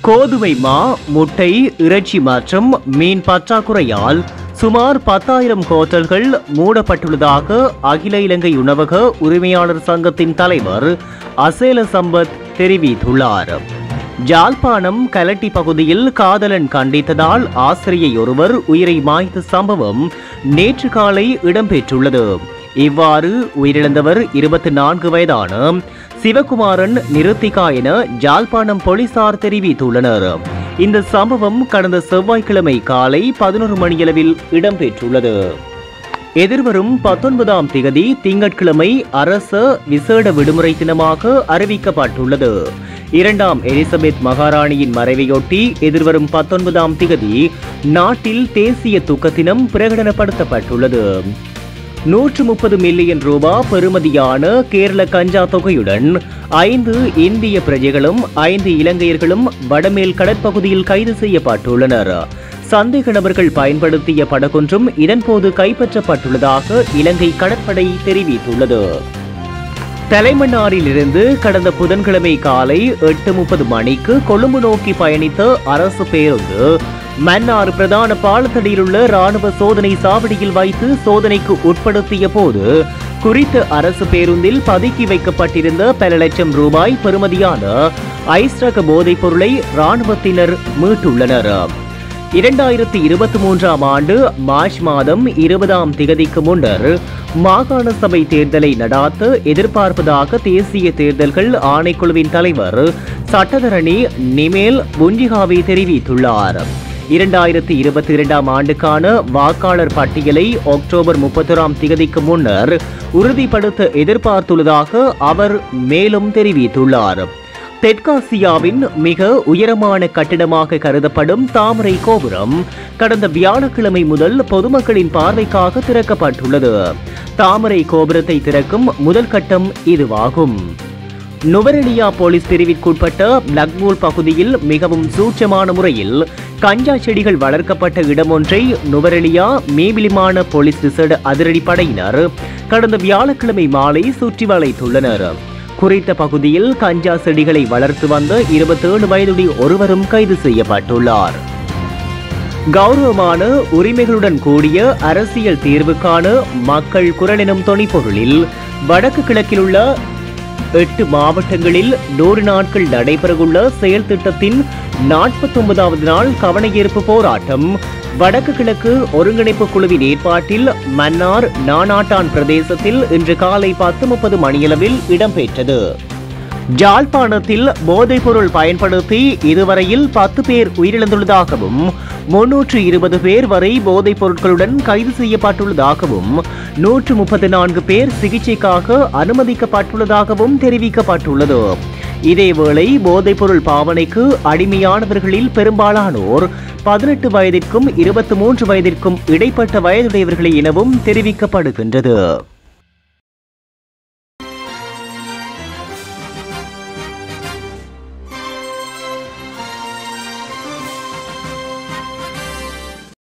கோதுமை மா முட்டை இறைச்சி மற்றும் மீன் பற்றாக்குறையால் சுமார் பத்தாயிரம் ஹோட்டல்கள் மூடப்பட்டுள்ளதாக அகில இலங்கை உணவக உரிமையாளர் சங்கத்தின் தலைவர் அசேல சம்பத் தெரிவித்துள்ளார் ஜாழ்ப்பாணம் கலட்டி பகுதியில் காதலன் கண்டித்ததால் ஆசிரியை ஒருவர் உயிரை மாய்த்த சம்பவம் நேற்று காலை இடம்பெற்றுள்ளது இவ்வாறு உயிரிழந்தவர் இருபத்தி நான்கு வயதான சிவகுமாரன் நிருத்திகா என ஜாழ்ப்பாணம் போலீசார் தெரிவித்துள்ளனர் இந்த சம்பவம் கடந்த செவ்வாய்க்கிழமை காலை பதினொரு மணியளவில் இடம்பெற்றுள்ளது எதிர்வரும் பத்தொன்பதாம் திகதி திங்கட்கிழமை அரச விசேட விடுமுறை தினமாக அறிவிக்கப்பட்டுள்ளது இரண்டாம் எலிசபெத் மகாராணியின் மறைவையொட்டி எதிர்வரும் பத்தொன்பதாம் திகதி நாட்டில் தேசிய துக்க தினம் பிரகடனப்படுத்தப்பட்டுள்ளது நூற்று முப்பது மில்லியன் ரூபாய் பெறுமதியான கேரள கஞ்சா தொகையுடன் ஐந்து இந்திய பிரஜைகளும் ஐந்து இலங்கையர்களும் வடமேல் கடற்பகுதியில் கைது செய்யப்பட்டுள்ளனர் சந்தேக நபர்கள் பயன்படுத்திய படகொன்றும் இதன்போது கைப்பற்றப்பட்டுள்ளதாக இலங்கை கடற்படை தெரிவித்துள்ளது தலைமன்னாரிலிருந்து கடந்த புதன்கிழமை காலை எட்டு முப்பது மணிக்கு கொழும்பு நோக்கி பயணித்த அரசு பேருந்து மன்னார் பிரதான பாலத்தடியில் உள்ள ராணுவ சோதனை சாவடியில் வைத்து சோதனைக்கு உட்படுத்திய போது குறித்த அரசு பேருந்தில் பதுக்கி வைக்கப்பட்டிருந்த பல லட்சம் ரூபாய் பெறுமதியான ஐஸ் ரக போதைப் பொருளை ராணுவத்தினர் மீட்டுள்ளனர் இரண்டாயிரத்தி இருபத்தி மூன்றாம் ஆண்டு மார்ச் மாதம் இருபதாம் திகதிக்கு முன்னர் மாகாண சபை தேர்தலை நடாத்த எதிர்பார்ப்பதாக தேசிய தேர்தல்கள் ஆணைக்குழுவின் தலைவர் சட்டத்தரணி நிமேல் புஞ்சிகாவி தெரிவித்துள்ளார் இரண்டாயிரத்தி இருபத்தி இரண்டாம் ஆண்டுக்கான வாக்காளர் பட்டியலை அக்டோபர் முப்பத்தொராம் திகதிக்கு முன்னர் உறுதிப்படுத்த எதிர்பார்த்துள்ளதாக அவர் மேலும் தெரிவித்துள்ளார் தெற்காசியாவின் மிக உயரமான கட்டிடமாக கருதப்படும் தாமரை கோபுரம் கடந்த வியாழக்கிழமை முதல் பொதுமக்களின் பார்வைக்காக திறக்கப்பட்டுள்ளது தாமரை கோபுரத்தை திறக்கும் முதல் கட்டம் இதுவாகும் நுவரெலியா போலீஸ் பிரிவிற்குட்பட்ட பிளக்மூல் பகுதியில் மிகவும் சூட்சமான முறையில் கஞ்சா செடிகள் வளர்க்கப்பட்ட இடம் ஒன்றை நுவரெலியா மேபிலிமான போலீஸ் விசேட அதிரடிப்படையினர் கடந்த வியாழக்கிழமை மாலை சுற்றி வளைத்துள்ளனர் குறித்த பகுதியில் கஞ்சா செடிகளை வளர்த்து வந்த இருபத்தேழு வயதுடைய ஒருவரும் கைது செய்யப்பட்டுள்ளார் கௌரவமான உரிமைகளுடன் கூடிய அரசியல் தீர்வுக்கான மக்கள் குரல் எனும் தொனிப்பொருளில் வடக்கு கிழக்கில் உள்ள எட்டு மாவட்டங்களில் நூறு நாட்கள் நடைபெறவுள்ள செயல் திட்டத்தின் நாற்பத்தி ஒன்பதாவது நாள் கவனஈர்ப்பு போராட்டம் வடக்கு கிழக்கு ஒருங்கிணைப்பு குழுவின் ஏற்பாட்டில் மன்னார் நானாட்டான் பிரதேசத்தில் இன்று காலை பத்து முப்பது மணியளவில் இடம்பெற்றது ஜாழ்ப்பாணத்தில் போதைப்பொருள் பயன்படுத்தி இதுவரையில் பத்து பேர் உயிரிழந்துள்ளதாகவும் முன்னூற்று இருபது பேர் வரை போதைப் பொருட்களுடன் கைது செய்யப்பட்டுள்ளதாகவும் நூற்று முப்பத்தி நான்கு பேர் சிகிச்சைக்காக அனுமதிக்கப்பட்டுள்ளதாகவும் தெரிவிக்கப்பட்டுள்ளது இதேவேளை போதைப்பொருள் பாவனைக்கு அடிமையானவர்களில் பெரும்பாலானோர் பதினெட்டு வயதிற்கும் இருபத்தி மூன்று வயதிற்கும் இடைப்பட்ட வயதுடையவர்களே எனவும் தெரிவிக்கப்படுகின்றது